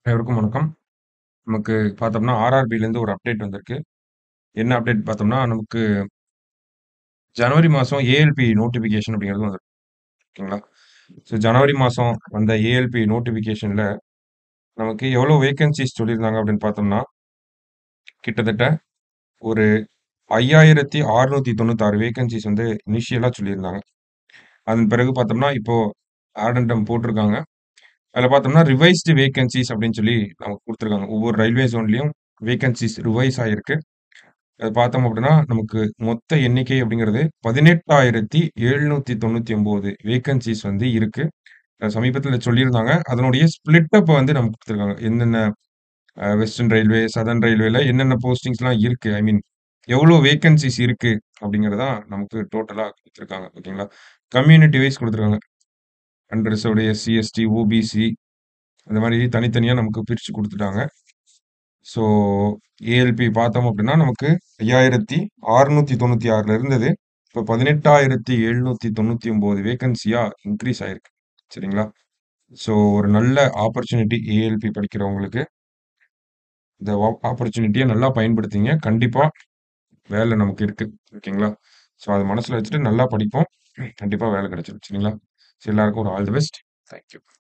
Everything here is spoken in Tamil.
அனைவருக்கும் வணக்கம். நமக்கு பார்த்தோம்னா, ஆர்ஆர்பிலேருந்து ஒரு அப்டேட் வந்திருக்கு. என்ன அப்டேட் பார்த்தோம்னா, நமக்கு ஜனவரி மாசம் ஏஎல்பி நோட்டிஃபிகேஷன் அப்படிங்கிறது வந்திருக்கு. ஓகேங்களா? ஸோ ஜனவரி மாசம் வந்த ஏஎல்பி நோட்டிஃபிகேஷன்ல நமக்கு எவ்வளோ வேக்கன்ஸீஸ் சொல்லியிருந்தாங்க அப்படின்னு பார்த்தோம்னா, கிட்டத்தட்ட ஒரு 5696 வேக்கன்ஸீஸ் வந்து இனிஷியலா சொல்லியிருந்தாங்க. அதன் பிறகு பார்த்தோம்னா, இப்போ ஆடெண்டம் போட்டிருக்காங்க. அதில பார்த்தோம்னா, ரிவைஸ்டு வேக்கன்ஸீஸ் அப்படின்னு சொல்லி நமக்கு குடுத்துருக்காங்க. ஒவ்வொரு ரயில்வே ஜோன்லயும் வேக்கன்ஸீஸ் ரிவைஸ் ஆயிருக்கு. அத பார்த்தோம் அப்படின்னா, நமக்கு மொத்த எண்ணிக்கை அப்படிங்கிறது 18,799 வேக்கன்ஸீஸ் வந்து இருக்கு. அ சமீபத்தில சொல்லியிருந்தாங்க. அதனுடைய ஸ்ப்ளிட் அப் வந்து நமக்கு குடுத்துருக்காங்க. என்னென்ன அ வெஸ்டர்ன் ரயில்வே, சதர்ன் ரயில்வேல என்னென்ன போஸ்டிங்ஸ்லாம் இருக்கு. ஐ மீன் எவ்வளோ வேக்கன்ஸீஸ் இருக்கு அப்படிங்கிறது தான் நமக்கு டோட்டலா குடுத்துருக்காங்க. ஓகேங்களா? கம்யூனிட்டி வைஸ் குடுத்துருக்காங்க. அன்ரிசர்வ்டு எஸ்சி, எஸ்டி, ஓபிசி அந்த மாரி தனித்தனியா நமக்கு பிரிச்சு குடுத்துட்டாங்க. ஸோ ஏஎல்பி பார்த்தோம் அப்படின்னா, நமக்கு 5696ல இருந்தது. இப்ப 18,799 வேக்கன்ஸியா இன்கிரீஸ் ஆயிருக்கு. சரிங்களா? ஸோ ஒரு நல்ல ஆப்பர்ச்சுனிட்டி ஏஎல்பி படிக்கிறவங்களுக்கு. இந்த வ ஆப்பர்ச்சுனிட்டிய நல்லா பயன்படுத்திங்க. கண்டிப்பா வேலை நமக்கு இருக்கு. ஓகேங்களா? ஸோ அத மனசுல வச்சுட்டு நல்லா படிப்போம். கண்டிப்பா வேலை கிடைச்சிரும். சரிங்களா? ஸோ எல்லாருக்கும் ஒரு all the best. Thank you.